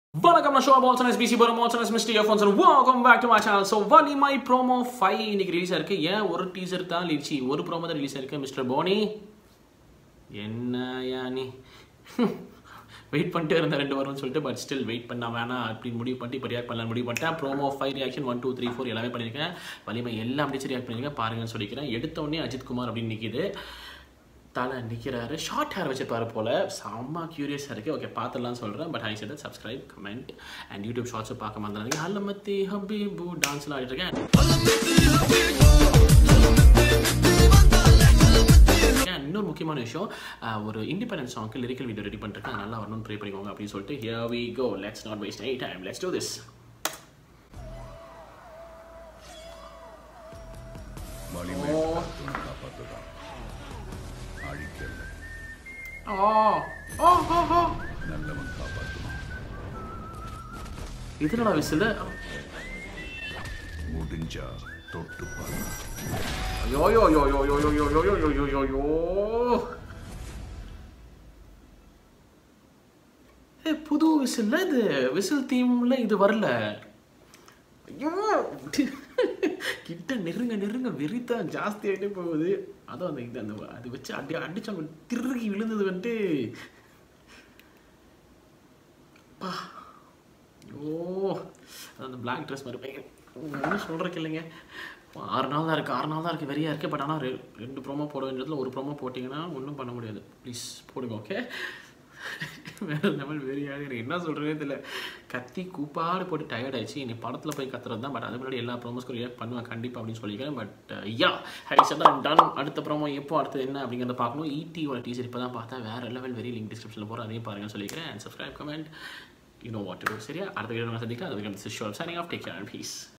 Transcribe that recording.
வணக்கம் நான் ஷோ பால்சன் எஸ்பிசி பரம் பால்சன் எஸ் மிஸ்டி எஃப் ஒன்சன் welcome back to my channel so Valimai promo five இன்னைக்கு ரிலீஸ் ஆயிருக்கு ஏன் ஒரு டீசர் தான் ரிலீஸ் ஒரு ப்ரோமோ தான் ரிலீஸ் ஆயிருக்கு மிஸ்டர் போனி என்ன யானி வெயிட் பண்ணிட்டே இருந்தேன் ரெண்டு வாரம்னு சொல்லிட்டு பட் ஸ்டில் வெயிட் பண்ண வேணாம் அப்படின்னு முடிவு பண்ணிட்டு இப்போ ரியாக்ட் பண்ணலாம் முடிவு பண்ணிட்டேன் promo five reaction one two three four எல்லாமே பண்ணியிருக்கேன் வலிமை எல்லாம் அப்படிச்சு ரியாக்ட் பண்ணியிருக்கேன் பாருங்கன்னு சொல்லிக்கிறேன் எடுத்த உடனே அஜித் குமார் அப்படின்னு நிற்கிது தலை நிற்கிறாரு ஷார்ட் ஹேர் வச்சிருப்பாரு போல செம்ம க்யூரியஸாக இருக்குது ஓகே பார்த்துலாம் சொல்கிறேன் but I said subscribe comment and YouTube ஷார்ட்ஸும் பார்க்க மறந்துடாதீங்க ஹல்லமத்தி ஹபீபு டான்ஸ்லாம் ஆடிட்டு இருக்கேன் And இன்னொரு முக்கியமான விஷயம் அஹ், ஒரு இண்டிபெண்டன்ஸ் சாங்க்கு லிரிக்கல் வீடியோ ரெடி பண்ணிருக்கேன் அது நல்லா வரணும்னு ப்ரே பண்ணிக்கோங்க அப்படின்னு சொல்லிட்டு here we go let's not waste any time let's do this Valimai காப்பாற்றுதான் அழிக்கல்ல ஓ ஓ ஓ ஓ நல்லவன் காப்பாற்றுவான் இதுலடா விசில் முடிஞ்சா தொட்டு பாரு ஐயோ யோ யோ யோ யோ யோ யோ யோ யோ யோ யோ யோ யோ ஏ புது விசில்ல இது விசில் தீம்ல இது வரல ஐயோ கிட்ட நெருங்க நெருங்க வெறித்தான் ஜாஸ்தி ஆகிட்டே போகுது அதுவும் அந்த இது அந்த அது வச்சு அடி அடிச்சவங்க திருகி விழுந்தது வந்துட்டு பா ஐயோ அது அந்த பிளாக் ட்ரெஸ் மாதிரி பயங்கர ஒன்றும் சொல்கிறக்கு இல்லைங்க ஆறு நாள் தான் இருக்குது ஆறு நாள் தான் இருக்குது வெறியாக இருக்குது பட் ஆனால் ரெ ரெண்டு ப்ரோமோ போட வேண்டியதில் ஒரு ப்ரோமோ போட்டிங்கன்னா ஒன்றும் பண்ண முடியாது ப்ளீஸ் போடுங்க ஓகே வேறு லெவல் வெறியாக எனக்கு என்ன சொல்கிறதே தெரியல கத்தி கூப்பாடு போட்டு டயர்ட் ஆயிடுச்சு இனி படத்தில் போய் கத்துறது தான் பட் அது முன்னாடி எல்லா ப்ரோமோஸ்க்கும் ரியாக்ட் பண்ணுவேன் கண்டிப்பாக அப்படின்னு சொல்லிக்கிறேன் பட் யா ஹை சார் தான் டன் அடுத்த ப்ரோமோ எப்போ அடுத்தது என்ன அப்படிங்கிறத பார்க்கணும் ஈடியோட டீசர் இப்போ தான் பார்த்தா வேறு லெவல் வெரி லிங்க் டிஸ்கிரிப்ஷனில் போகிற அதையும் பாருங்கன்னு சொல்லிக்கிறேன் and subscribe comment you know what to சரியா அடுத்த வீடியோ நான் சந்திக்கலாம் அதுக்கு signing off take care and piece